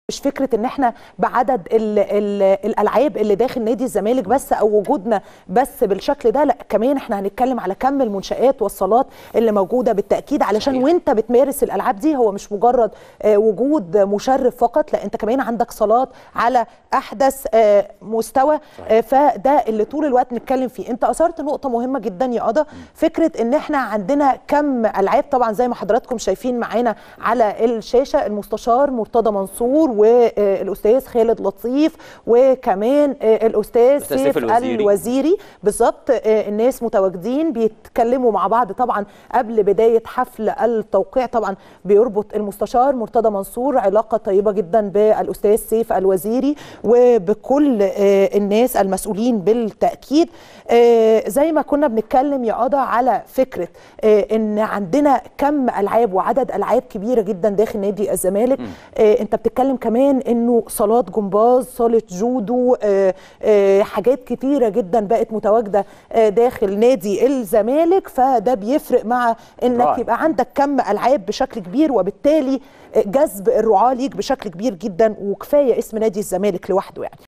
مش فكره ان احنا بعدد ال ال الالعاب اللي داخل نادي الزمالك بس او وجودنا بس بالشكل ده لا كمان احنا هنتكلم على كم المنشات والصالات اللي موجوده بالتاكيد علشان صحيح. وانت بتمارس الالعاب دي هو مش مجرد آه، وجود مشرف فقط لا انت كمان عندك صالات على احدث آه، مستوى آه، فده اللي طول الوقت نتكلم فيه انت اثرت نقطه مهمه جدا يا قضا فكره ان احنا عندنا كم العاب طبعا زي ما حضراتكم شايفين معانا على الشاشه المستشار مرتضى منصور والاستاذ خالد لطيف وكمان آه، الاستاذ الأستاذ سيف سيف الوزيري. الوزيري بالظبط آه، الناس متواجدين بيتكلموا مع بعض طبعا قبل بدايه حفل التوقيع طبعا بيربط المستشار مرتضى منصور علاقه طيبه جدا بالاستاذ سيف الوزيري وبكل آه، الناس المسؤولين بالتاكيد آه، زي ما كنا بنتكلم يا قضا على فكره آه، ان عندنا كم العاب وعدد العاب كبيره جدا داخل نادي الزمالك آه، انت بتتكلم كمان انه صالات جمباز صاله جودو آه، آه، حاجات كتيره جدا بقت متواجده آه، داخل نادي الزمالك فده بيفرق مع انك رائع. يبقى عندك كم العاب بشكل كبير وبالتالي آه، جذب الرعاه ليك بشكل كبير جدا وكفايه اسم نادي الزمالك لوحده يعني